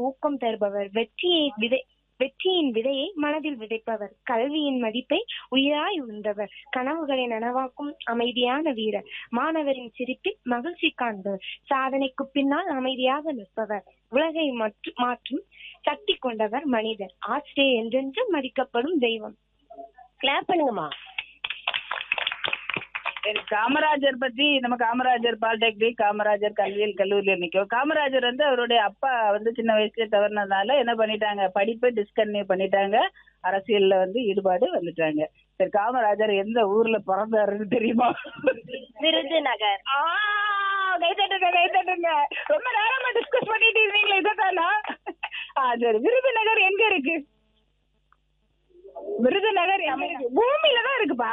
ஊக்கம் தருபவர் வெற்றியை விதை வெற்றியின் விதையை மனதில் விதைப்பவர் கல்வியின் மதிப்பை உயிராய் உண்டவர் கனவுகளை நனவாக்கும் அமைதியான வீரர் மாணவரின் சிரிப்பில் மகிழ்ச்சி காண்பவர் சாதனைக்கு பின்னால் அமைதியாக நிற்பவர் உலகை மற்று- மாற்றும் சக்தி கொண்டவர் மனிதர் ஆசிரியர் என்றென்றும் மதிக்கப்படும் தெய்வம் கிளாப் பண்ணுங்கம்மா சரி, காமராஜர் பத்தி நம்ம காமராஜர் பாலிடெக்னிக் காமராஜர் கல்வியியல் கல்லூரியில் நிற்கும் காமராஜர் வந்து அவருடைய அப்பா வந்து சின்ன வயசுல தவறினதால என்ன பண்ணிட்டாங்க படிப்பை டிஸ்கன்டினியூ பண்ணிட்டாங்க அரசியல்ல வந்து ஈடுபாடு வந்துட்டாங்க சரி காமராஜர் எந்த ஊர்ல பிறந்தாருன்னு தெரியுமா விருதுநகர் ஆ, கை தட்டுங்க கை தட்டுங்க ரொம்ப நேரமா டிஸ்கஸ் பண்ணிட்டு இருந்தீங்களே இதானா ஆ சரி விருதுநகர் எங்க இருக்கு விருதுநகர் எங்க இருக்கு? பூமியில தான் இருக்குப்பா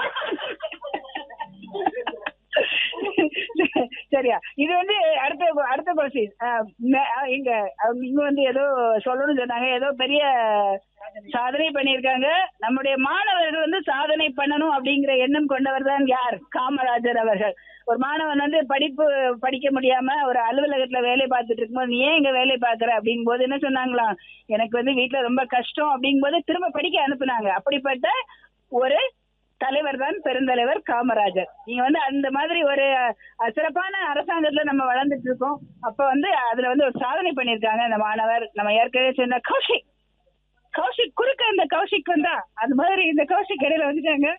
சரியா இது வந்து அடுத்த அடுத்த கொஸ்டின் இங்க அவங்க இங்க வந்து ஏதோ சொல்லணும்னு சொன்னாங்க ஏதோ பெரிய சாதனை பண்ணியிருக்காங்க நம்முடைய மாணவர்கள் வந்து சாதனை பண்ணணும் அப்படிங்கிற எண்ணம் கொண்டவர் தான் யார் காமராஜர் அவர்கள் ஒரு மாணவன் வந்து படிப்பு படிக்க முடியாம ஒரு அலுவலகத்துல வேலை பார்த்துட்டு இருக்கும்போது நீ ஏன் இங்க வேலை பார்க்கற அப்படிங்கும் போது என்ன சொன்னாங்களாம் எனக்கு வந்து வீட்டுல ரொம்ப கஷ்டம் அப்படிங்கும் போது திரும்ப படிக்க அனுப்புனாங்க அப்படிப்பட்ட ஒரு தலைவர் தான் பெருந்தலைவர் காமராஜர் நீங்க வந்து அந்த மாதிரி ஒரு அஹ், சிறப்பான அரசாங்கத்துல நம்ம வளர்ந்துட்டு இருக்கோம் அப்ப வந்து அதுல வந்து ஒரு சாதனை பண்ணியிருக்காங்க அந்த மாணவர் நம்ம ஏற்கனவே சொன்ன கௌஷிக் கௌஷிக் குறுக்க இந்த கௌஷிக் வந்தா அது மாதிரி இந்த கௌஷிக் இடையில வந்துட்டாங்க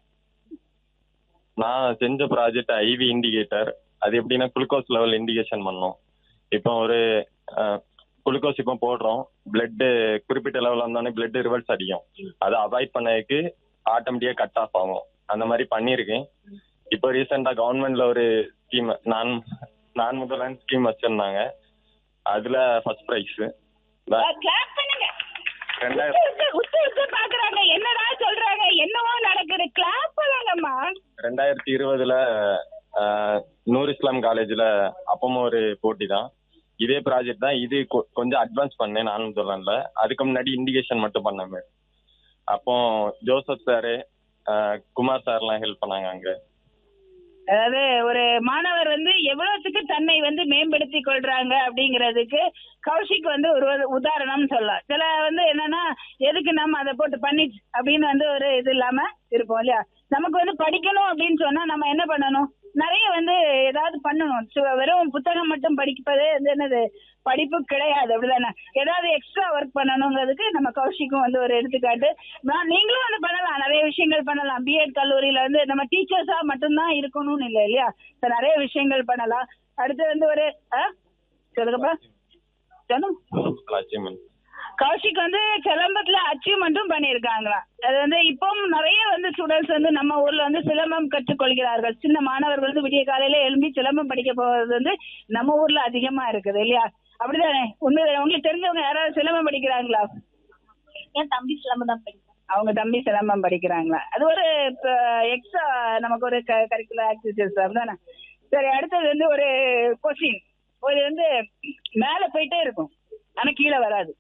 நான் செஞ்ச ப்ராஜெக்ட் ஐவி இண்டிகேட்டர் அது எப்படின்னா குளுக்கோஸ் லெவல் இண்டிகேஷன் பண்ணோம் இப்போ ஒரு குளுக்கோஸ் இப்போ போடுறோம் பிளட் குறிப்பிட்ட லெவல் வந்தோடனே பிளட் ரிவர்ஸ் அடிக்கும் அதை அவாய்ட் பண்ணதுக்கு ஆட்டோமேட்டிக்கா கட் ஆஃப் ஆகும் அந்த மாதிரி பண்ணியிருக்கேன் இப்போ ரீசெண்டா கவர்மெண்ட்ல ஒரு ஸ்கீம் நான் நான் முதலான ஸ்கீம் வச்சிருந்தாங்க அதுல ஃபர்ஸ்ட் ப்ரைஸ் கிளாப் பண்ணுங்க ரெண்டாயிரம் உத்து உத்து உத்து பாக்குறாங்க என்னடா சொல்றாங்க என்னவோ நடக்குது கிளாப் பண்ணுங்கம்மா ரெண்டாயிரத்தி இருபதுல ஆஹ், நூர் இஸ்லாம் காலேஜ்ல அப்பவும் ஒரு போட்டி தான் இதே ப்ராஜெக்ட் தான் இது கொ- கொஞ்சம் அட்வான்ஸ் பண்ணேன் நானும் சொல்லல அதுக்கு முன்னாடி இண்டிகேஷன் மட்டும் பண்ணேன் அப்போ ஜோசப் சாரு குமார் சார்லாம் ஹெல்ப் பண்ணாங்க அங்க அதாவது ஒரு மாணவர் வந்து எவ்வளவுக்கு தன்னை வந்து மேம்படுத்தி கொள்றாங்க அப்படிங்கிறதுக்கு கௌஷிக் வந்து ஒரு ஒரு உதாரணம்னு சொல்லலாம் சில வந்து என்னன்னா எதுக்கு நம்ம அதை போட்டு பண்ணி அப்படின்னு வந்து ஒரு இது இல்லாம இருப்போம் இல்லையா நமக்கு வந்து படிக்கணும் அப்படின்னு சொன்னா நம்ம என்ன பண்ணணும் நிறைய வந்து ஏதாவது பண்ணணும் சு- வெறும் புத்தகம் மட்டும் படிப்பதே வந்து என்னது படிப்பு கிடையாது அப்படிதானே ஏதாவது எக்ஸ்ட்ரா ஒர்க் பண்ணணுங்கிறதுக்கு நம்ம கௌஷிக்கும் வந்து ஒரு எடுத்துக்காட்டு நான் நீங்களும் வந்து பண்ணலாம் நிறைய விஷயங்கள் பண்ணலாம் பிஎட் கல்லூரியில வந்து நம்ம டீச்சர்ஸா மட்டும்தான் இருக்கணும்னு இல்லை இல்லையா So, நிறைய விஷயங்கள் பண்ணலாம் அடுத்து வந்து ஒரு ஆ? சொல்லுங்கப்பா சொல்லுங்க அச்சீவ்மெண்ட் கௌஷிக் வந்து சிலம்பத்துல அச்சீவ்மெண்ட்டும் பண்ணியிருக்காங்களாம் அது வந்து இப்பவும் நிறைய வந்து ஸ்டூடெண்ட்ஸ் வந்து நம்ம ஊர்ல வந்து சிலம்பம் கற்றுக்கொள்கிறார்கள் சின்ன மாணவர்கள் வந்து விடிய காலையில எழும்பி சிலம்பம் படிக்க போறது வந்து நம்ம ஊர்ல அதிகமா இருக்குது இல்லையா அப்படிதானே உண்மை உங்களுக்கு தெரிஞ்சவங்க யாராவது சிலம்பம் படிக்கிறாங்களா என் தம்பி சிலம்பம் தான் படிக்கும் அவங்க தம்பி சிலம்பம் படிக்கிறாங்களா அது ஒரு எக்ஸ்ட்ரா நமக்கு ஒரு கரிக்குலர் ஆக்டிவிட்டிஸ் அப்படிதானே சரி அடுத்தது வந்து ஒரு கொஸ்டின் ஒரு வந்து மேல போயிட்டே இருக்கும் ஆனா கீழே வராது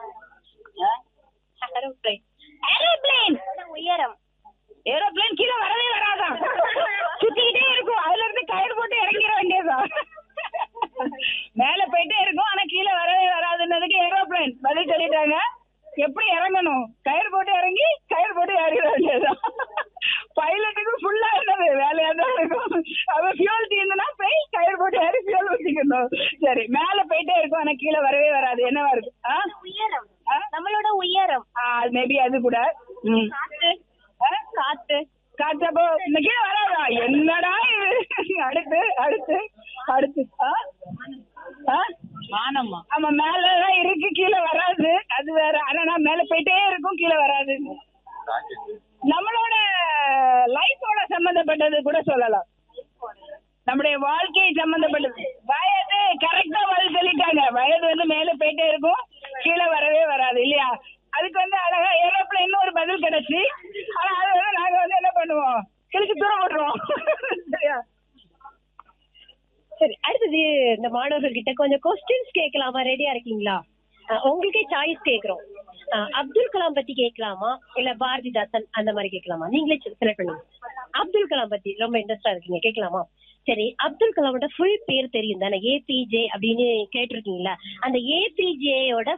ஏரோப்ளைன் ஏரோப்ளேன் உயரம் ஏரோப்ளேன் கீழே வரவே வராதான் சுத்திக்கிட்டே இருக்கும் அதுல இருந்து கயிறு போட்டு இறங்கிட வேண்டியதுதான் மேல போயிட்டே இருக்கும் ஆனா கீழே வரவே வராதுன்னதுக்கு ஏரோப்ளேன் பதில் சொல்லிட்டாங்க எப்படி இறங்கணும் கயிறு போட்டு இறங்கி கயிறு போட்டு இறங்கிட வேண்டியதுதான் பைலட்டுக்கு ஃபுல்லா என்னது வேலையா தான் இருக்கும் அவன் ஃபியூல் தீர்ந்துனா போய் கயிறு போட்டு ஏறி ஃபியூல் ஊற்றிக்கணும் சரி மேல போயிட்டே இருக்கும் ஆனா கீழே வரவே வராது என்னவா இருக்கு ஆ உயரம் ஆ? நம்மளோட உயரம் மேபி அது கூட ம் காத்து ஆ? காத்து காற்றப்போ இந்த கீழே வராதா என்னடா இது அடுத்து அடுத்து அடுத்து ஆ? ஆ? வானம்மா ஆமா மேல தான் இருக்கு கீழே வராது அது வேற ஆனா நான் மேல போயிட்டே இருக்கும் கீழே வராது நம்மளோட லைஃபோட சம்பந்தப்பட்டது கூட சொல்லலாம் நம்முடைய வாழ்க்கை சம்பந்தப்பட்டது வயது கரெக்டா பதில் சொல்லிட்டாங்க வயது வந்து மேல போயிட்டே இருக்கும் கீழே வரவே வராது இல்லையா அதுக்கு வந்து அழகா ஏரோப்ளைன் ஒரு பதில் கிடைச்சு ஆனா அது வந்து நாங்க வந்து என்ன பண்ணுவோம் கிழிச்சு தூரம் போட்டுருவோம் சரியா சரி அடுத்தது இந்த மாணவர்கள் கிட்ட கொஞ்சம் கொஸ்டின்ஸ் கேட்கலாமா ரெடியா இருக்கீங்களா அஹ் உங்களுக்கே சாய்ஸ் கேக்குறோம் அஹ் அப்துல் கலாம் பத்தி கேட்கலாமா இல்ல பாரதிதாசன் அந்த மாதிரி கேட்கலாமா நீங்களே செலக்ட் பண்ணுங்க அப்துல் கலாம் பத்தி ரொம்ப இன்ட்ரெஸ்டா இருக்கீங்க கேட்கலாமா சரி அப்துல் கலாமோட ஃபுல் பேர் தெரியும் தானே ஏபிஜே அப்படின்னு கேட்டிருக்கீங்களா அந்த ஏபிஜேயோட